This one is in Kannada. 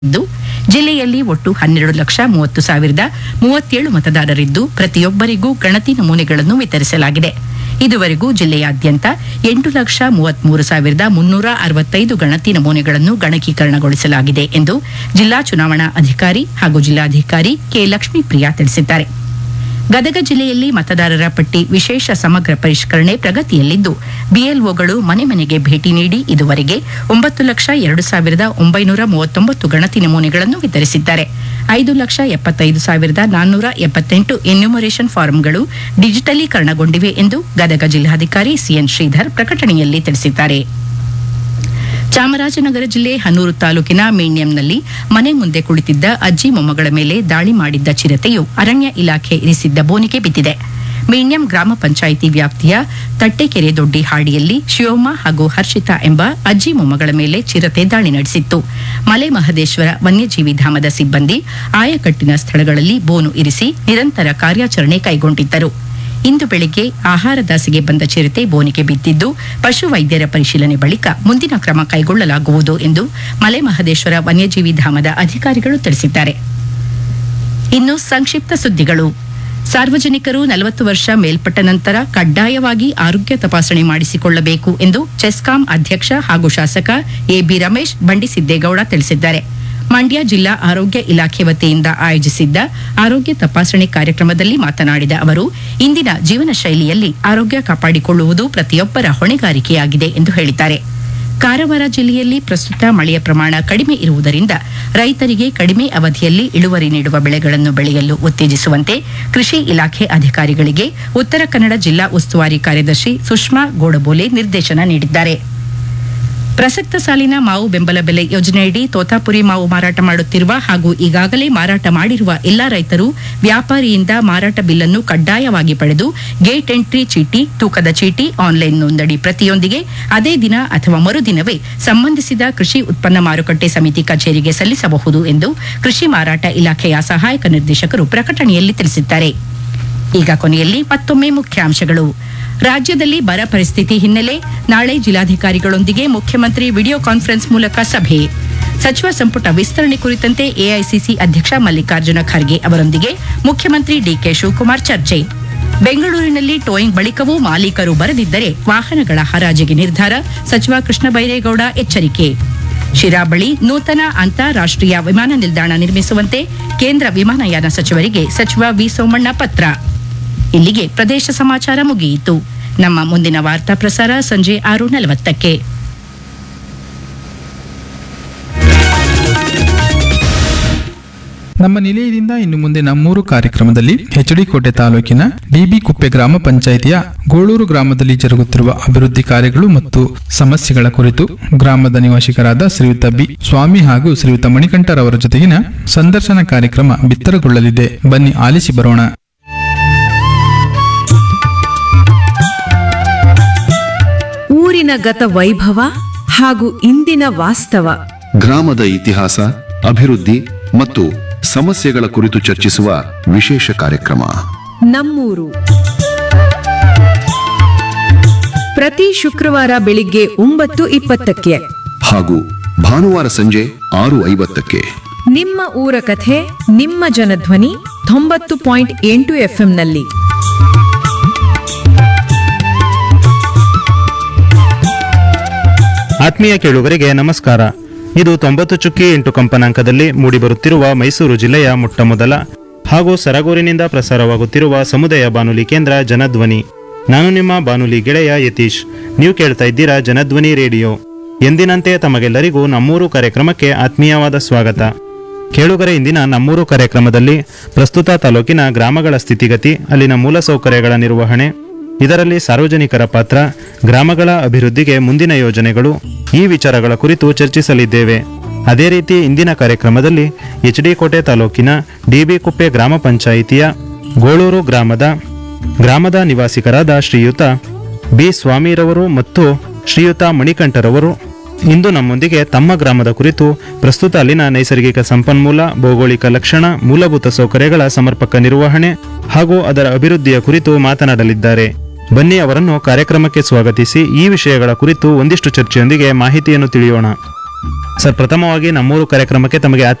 ಇದ್ದು ಜಿಲ್ಲೆಯಲ್ಲಿ ಒಟ್ಟು ಹನ್ನೆರಡು ಲಕ್ಷ ಮೂವತ್ತು ಸಾವಿರದ ಮೂವತ್ತೇಳು ಮತದಾರರಿದ್ದು ಪ್ರತಿಯೊಬ್ಬರಿಗೂ ಗಣತಿ ನಮೂನೆಗಳನ್ನು ವಿತರಿಸಲಾಗಿದೆ ಇದುವರೆಗೂ ಜಿಲ್ಲೆಯಾದ್ಯಂತ ಎಂಟು ಲಕ್ಷ ಮೂವತ್ಮೂರು ಸಾವಿರದ ಮುನ್ನೂರ ಅರವತ್ತೈದು ಗಣತಿ ನಮೂನೆಗಳನ್ನು ಗಣಕೀಕರಣಗೊಳಿಸಲಾಗಿದೆ ಎಂದು ಜಿಲ್ಲಾ ಚುನಾವಣಾ ಅಧಿಕಾರಿ ಹಾಗೂ ಜಿಲ್ಲಾಧಿಕಾರಿ ಕೆ ಲಕ್ಷ್ಮೀಪ್ರಿಯಾ ತಿಳಿಸಿದ್ದಾರೆ ಗದಗ ಜಿಲ್ಲೆಯಲ್ಲಿ ಮತದಾರರ ಪಟ್ಟಿ ವಿಶೇಷ ಸಮಗ್ರ ಪರಿಷ್ಕರಣೆ ಪ್ರಗತಿಯಲ್ಲಿದ್ದು ಬಿಎಲ್ಒಗಳು ಮನೆ ಮನೆಗೆ ಭೇಟಿ ನೀಡಿ ಇದುವರೆಗೆ ಒಂಬತ್ತು ಲಕ್ಷ ಎರಡು ಸಾವಿರದ ಒಂಬೈನೂರ ಮೂವತ್ತೊಂಬತ್ತು ಗಣತಿ ನಮೂನೆಗಳನ್ನು ವಿತರಿಸಿದ್ದಾರೆ ಐದು ಲಕ್ಷ ಎಪ್ಪತ್ತೈದು ಸಾವಿರದ ನಾನ್ನೂರ ಎಪ್ಪತ್ತೆಂಟು ಎನ್ಯುಮರೇಷನ್ ಫಾರಂಗಳು ಡಿಜಿಟಲೀಕರಣಗೊಂಡಿವೆ ಎಂದು ಗದಗ ಜಿಲ್ಲಾಧಿಕಾರಿ ಸಿಎನ್ ಶ್ರೀಧರ್ ಪ್ರಕಟಣೆಯಲ್ಲಿ ತಿಳಿಸಿದ್ದಾರೆ ಚಾಮರಾಜನಗರ ಜಿಲ್ಲೆ ಹನೂರು ತಾಲೂಕಿನ ಮೇಣ್ಯಂನಲ್ಲಿ ಮನೆ ಮುಂದೆ ಕುಳಿತಿದ್ದ ಅಜ್ಜಿ ಮೊಮ್ಮಗಳ ಮೇಲೆ ದಾಳಿ ಮಾಡಿದ್ದ ಚಿರತೆಯು ಅರಣ್ಯ ಇಲಾಖೆ ಇರಿಸಿದ್ದ ಬೋನಿಗೆ ಬಿದ್ದಿದೆ ಮೇಣ್ಯಂ ಗ್ರಾಮ ಪಂಚಾಯಿತಿ ವ್ಯಾಪ್ತಿಯ ತಟ್ಟೆಕೆರೆ ದೊಡ್ಡಿ ಹಾಡಿಯಲ್ಲಿ ಶಿವಮ್ಮ ಹಾಗೂ ಹರ್ಷಿತಾ ಎಂಬ ಅಜ್ಜಿ ಮೊಮ್ಮಗಳ ಮೇಲೆ ಚಿರತೆ ದಾಳಿ ನಡೆಸಿತ್ತು ಮಲೆ ಮಹದೇಶ್ವರ ವನ್ಯಜೀವಿ ಧಾಮದ ಸಿಬ್ಬಂದಿ ಆಯಕಟ್ಟಿನ ಸ್ಥಳಗಳಲ್ಲಿ ಬೋನು ಇರಿಸಿ ನಿರಂತರ ಕಾರ್ಯಾಚರಣೆ ಕೈಗೊಂಡಿದ್ದರು ಇಂದು ಬೆಳಿಗ್ಗೆ ಆಹಾರ ದಾಸಿಗೆ ಬಂದ ಚಿರತೆ ಬೋನಿಗೆ ಬಿದ್ದಿದ್ದು ಪಶು ವೈದ್ಯರ ಪರಿಶೀಲನೆ ಬಳಿಕ ಮುಂದಿನ ಕ್ರಮ ಕೈಗೊಳ್ಳಲಾಗುವುದು ಎಂದು ಮಲೆ ಮಹದೇಶ್ವರ ವನ್ಯಜೀವಿ ಧಾಮದ ಅಧಿಕಾರಿಗಳು ತಿಳಿಸಿದ್ದಾರೆ ಇನ್ನು ಸಂಕ್ಷಿಪ್ತ ಸುದ್ದಿಗಳು ಸಾರ್ವಜನಿಕರು ನಲವತ್ತು ವರ್ಷ ಮೇಲ್ಪಟ್ಟ ನಂತರ ಕಡ್ಡಾಯವಾಗಿ ಆರೋಗ್ಯ ತಪಾಸಣೆ ಮಾಡಿಸಿಕೊಳ್ಳಬೇಕು ಎಂದು ಚೆಸ್ಕಾಂ ಅಧ್ಯಕ್ಷ ಹಾಗೂ ಶಾಸಕ ಎಬಿ ರಮೇಶ್ ಬಂಡಿಸಿದ್ದೇಗೌಡ ತಿಳಿಸಿದ್ದಾರೆ ಮಂಡ್ಯ ಜಿಲ್ಲಾ ಆರೋಗ್ಯ ಇಲಾಖೆ ವತಿಯಿಂದ ಆಯೋಜಿಸಿದ್ದ ಆರೋಗ್ಯ ತಪಾಸಣೆ ಕಾರ್ಯಕ್ರಮದಲ್ಲಿ ಮಾತನಾಡಿದ ಅವರು ಇಂದಿನ ಜೀವನ ಶೈಲಿಯಲ್ಲಿ ಆರೋಗ್ಯ ಕಾಪಾಡಿಕೊಳ್ಳುವುದು ಪ್ರತಿಯೊಬ್ಬರ ಹೊಣೆಗಾರಿಕೆಯಾಗಿದೆ ಎಂದು ಹೇಳಿದ್ದಾರೆ ಕಾರವಾರ ಜಿಲ್ಲೆಯಲ್ಲಿ ಪ್ರಸ್ತುತ ಮಳೆಯ ಪ್ರಮಾಣ ಕಡಿಮೆ ಇರುವುದರಿಂದ ರೈತರಿಗೆ ಕಡಿಮೆ ಅವಧಿಯಲ್ಲಿ ಇಳುವರಿ ನೀಡುವ ಬೆಳೆಗಳನ್ನು ಬೆಳೆಯಲು ಉತ್ತೇಜಿಸುವಂತೆ ಕೃಷಿ ಇಲಾಖೆ ಅಧಿಕಾರಿಗಳಿಗೆ ಉತ್ತರ ಕನ್ನಡ ಜಿಲ್ಲಾ ಉಸ್ತುವಾರಿ ಕಾರ್ಯದರ್ಶಿ ಸುಷ್ಮಾ ಗೋಡಬೋಲೆ ನಿರ್ದೇಶನ ನೀಡಿದ್ದಾರೆ ಪ್ರಸಕ್ತ ಸಾಲಿನ ಮಾವು ಬೆಂಬಲ ಬೆಲೆ ಯೋಜನೆಯಡಿ ತೋತಾಪುರಿ ಮಾವು ಮಾರಾಟ ಮಾಡುತ್ತಿರುವ ಹಾಗೂ ಈಗಾಗಲೇ ಮಾರಾಟ ಮಾಡಿರುವ ಎಲ್ಲಾ ರೈತರು ವ್ಯಾಪಾರಿಯಿಂದ ಮಾರಾಟ ಬಿಲ್ಲನ್ನು ಕಡ್ಡಾಯವಾಗಿ ಪಡೆದು ಗೇಟ್ ಎಂಟ್ರಿ ಚೀಟಿ ತೂಕದ ಚೀಟಿ ಆನ್ಲೈನ್ ನೋಂದಣಿ ಪ್ರತಿಯೊಂದಿಗೆ ಅದೇ ದಿನ ಅಥವಾ ಮರುದಿನವೇ ಸಂಬಂಧಿಸಿದ ಕೃಷಿ ಉತ್ಪನ್ನ ಮಾರುಕಟ್ಟೆ ಸಮಿತಿ ಕಚೇರಿಗೆ ಸಲ್ಲಿಸಬಹುದು ಎಂದು ಕೃಷಿ ಮಾರಾಟ ಇಲಾಖೆಯ ಸಹಾಯಕ ನಿರ್ದೇಶಕರು ಪ್ರಕಟಣೆಯಲ್ಲಿ ತಿಳಿಸಿದ್ದಾರೆ ಈಗ ಕೊನೆಯಲ್ಲಿ ಮತ್ತೊಮ್ಮೆ ಮುಖ್ಯಾಂಶಗಳು ರಾಜ್ಯದಲ್ಲಿ ಬರ ಪರಿಸ್ಥಿತಿ ಹಿನ್ನೆಲೆ ನಾಳೆ ಜಿಲ್ಲಾಧಿಕಾರಿಗಳೊಂದಿಗೆ ಮುಖ್ಯಮಂತ್ರಿ ವಿಡಿಯೋ ಕಾನ್ಫರೆನ್ಸ್ ಮೂಲಕ ಸಭೆ ಸಚಿವ ಸಂಪುಟ ವಿಸ್ತರಣೆ ಕುರಿತಂತೆ ಎಐಸಿಸಿ ಅಧ್ಯಕ್ಷ ಮಲ್ಲಿಕಾರ್ಜುನ ಖರ್ಗೆ ಅವರೊಂದಿಗೆ ಮುಖ್ಯಮಂತ್ರಿ ಡಿಕೆ ಶಿವಕುಮಾರ್ ಚರ್ಚೆ ಬೆಂಗಳೂರಿನಲ್ಲಿ ಟೋಯಿಂಗ್ ಬಳಿಕವೂ ಮಾಲೀಕರು ಬರದಿದ್ದರೆ ವಾಹನಗಳ ಹರಾಜಿಗೆ ನಿರ್ಧಾರ ಸಚಿವ ಕೃಷ್ಣ ಬೈರೇಗೌಡ ಎಚ್ಚರಿಕೆ ಶಿರಾ ಬಳಿ ನೂತನ ಅಂತಾರಾಷ್ಟೀಯ ವಿಮಾನ ನಿಲ್ದಾಣ ನಿರ್ಮಿಸುವಂತೆ ಕೇಂದ್ರ ವಿಮಾನಯಾನ ಸಚಿವರಿಗೆ ಸಚಿವ ವಿ ಸೋಮಣ್ಣ ಪತ್ರ ಇಲ್ಲಿಗೆ ಪ್ರದೇಶ ಸಮಾಚಾರ ಮುಗಿಯಿತು ನಮ್ಮ ಮುಂದಿನ ವಾರ್ತಾ ಪ್ರಸಾರ ಸಂಜೆ ಆರು ನಲವತ್ತಕ್ಕೆ ನಮ್ಮ ನಿಲಯದಿಂದ ಇನ್ನು ಮುಂದೆ ನಮ್ಮೂರು ಕಾರ್ಯಕ್ರಮದಲ್ಲಿ ಎಚ್ಡಿ ಕೋಟೆ ತಾಲೂಕಿನ ಡಿಬಿ ಕುಪ್ಪೆ ಗ್ರಾಮ ಪಂಚಾಯಿತಿಯ ಗೋಳೂರು ಗ್ರಾಮದಲ್ಲಿ ಜರುಗುತ್ತಿರುವ ಅಭಿವೃದ್ಧಿ ಕಾರ್ಯಗಳು ಮತ್ತು ಸಮಸ್ಯೆಗಳ ಕುರಿತು ಗ್ರಾಮದ ನಿವಾಸಿಗರಾದ ಶ್ರೀಯುತ ಬಿ ಸ್ವಾಮಿ ಹಾಗೂ ಶ್ರೀಯುತ ಮಣಿಕಂಠರವರ ಜೊತೆಗಿನ ಸಂದರ್ಶನ ಕಾರ್ಯಕ್ರಮ ಬಿತ್ತರಗೊಳ್ಳಲಿದೆ ಬನ್ನಿ ಆಲಿಸಿ ಬರೋಣ ಊರಿನ ಗತ ವೈಭವ ಹಾಗೂ ಇಂದಿನ ವಾಸ್ತವ ಗ್ರಾಮದ ಇತಿಹಾಸ ಅಭಿವೃದ್ಧಿ ಮತ್ತು ಸಮಸ್ಯೆಗಳ ಕುರಿತು ಚರ್ಚಿಸುವ ವಿಶೇಷ ಕಾರ್ಯಕ್ರಮ ನಮ್ಮೂರು ಪ್ರತಿ ಶುಕ್ರವಾರ ಬೆಳಿಗ್ಗೆ ಒಂಬತ್ತು ಇಪ್ಪತ್ತಕ್ಕೆ ಹಾಗೂ ಭಾನುವಾರ ಸಂಜೆ ಆರು ಐವತ್ತಕ್ಕೆ ನಿಮ್ಮ ಊರ ಕಥೆ ನಿಮ್ಮ ಜನಧ್ವನಿ ತೊಂಬತ್ತು ಪಾಯಿಂಟ್ ಎಂಟು ಎಫ್ಎಂನಲ್ಲಿ ಆತ್ಮೀಯ ಕೇಳುಗರಿಗೆ ನಮಸ್ಕಾರ ಇದು ತೊಂಬತ್ತು ಚುಕ್ಕಿ ಎಂಟು ಕಂಪನಾಂಕದಲ್ಲಿ ಮೂಡಿಬರುತ್ತಿರುವ ಮೈಸೂರು ಜಿಲ್ಲೆಯ ಮೊಟ್ಟಮೊದಲ ಹಾಗೂ ಸರಗೂರಿನಿಂದ ಪ್ರಸಾರವಾಗುತ್ತಿರುವ ಸಮುದಾಯ ಬಾನುಲಿ ಕೇಂದ್ರ ಜನಧ್ವನಿ ನಾನು ನಿಮ್ಮ ಬಾನುಲಿ ಗೆಳೆಯ ಯತೀಶ್ ನೀವು ಕೇಳ್ತಾ ಇದ್ದೀರಾ ಜನಧ್ವನಿ ರೇಡಿಯೋ ಎಂದಿನಂತೆ ತಮಗೆಲ್ಲರಿಗೂ ನಮ್ಮೂರು ಕಾರ್ಯಕ್ರಮಕ್ಕೆ ಆತ್ಮೀಯವಾದ ಸ್ವಾಗತ ಕೇಳುಗರೆ ಇಂದಿನ ನಮ್ಮೂರು ಕಾರ್ಯಕ್ರಮದಲ್ಲಿ ಪ್ರಸ್ತುತ ತಾಲೂಕಿನ ಗ್ರಾಮಗಳ ಸ್ಥಿತಿಗತಿ ಅಲ್ಲಿನ ಮೂಲಸೌಕರ್ಯಗಳ ನಿರ್ವಹಣೆ ಇದರಲ್ಲಿ ಸಾರ್ವಜನಿಕರ ಪಾತ್ರ ಗ್ರಾಮಗಳ ಅಭಿವೃದ್ಧಿಗೆ ಮುಂದಿನ ಯೋಜನೆಗಳು ಈ ವಿಚಾರಗಳ ಕುರಿತು ಚರ್ಚಿಸಲಿದ್ದೇವೆ ಅದೇ ರೀತಿ ಇಂದಿನ ಕಾರ್ಯಕ್ರಮದಲ್ಲಿ ಎಚ್ ಡಿ ಕೋಟೆ ತಾಲೂಕಿನ ಡಿಬಿ ಕುಪ್ಪೆ ಗ್ರಾಮ ಪಂಚಾಯಿತಿಯ ಗೋಳೂರು ಗ್ರಾಮದ ಗ್ರಾಮದ ನಿವಾಸಿಗರಾದ ಶ್ರೀಯುತ ಬಿ ಸ್ವಾಮಿರವರು ಮತ್ತು ಶ್ರೀಯುತ ಮಣಿಕಂಠರವರು ಇಂದು ನಮ್ಮೊಂದಿಗೆ ತಮ್ಮ ಗ್ರಾಮದ ಕುರಿತು ಪ್ರಸ್ತುತ ಅಲ್ಲಿನ ನೈಸರ್ಗಿಕ ಸಂಪನ್ಮೂಲ ಭೌಗೋಳಿಕ ಲಕ್ಷಣ ಮೂಲಭೂತ ಸೌಕರ್ಯಗಳ ಸಮರ್ಪಕ ನಿರ್ವಹಣೆ ಹಾಗೂ ಅದರ ಅಭಿವೃದ್ಧಿಯ ಕುರಿತು ಮಾತನಾಡಲಿದ್ದಾರೆ ಬನ್ನಿ ಅವರನ್ನು ಕಾರ್ಯಕ್ರಮಕ್ಕೆ ಸ್ವಾಗತಿಸಿ ಈ ವಿಷಯಗಳ ಕುರಿತು ಒಂದಿಷ್ಟು ಚರ್ಚೆಯೊಂದಿಗೆ ಮಾಹಿತಿಯನ್ನು ತಿಳಿಯೋಣ ಸರ್ ಪ್ರಥಮವಾಗಿ ನಮ್ಮೂರು ಕಾರ್ಯಕ್ರಮಕ್ಕೆ ತಮಗೆ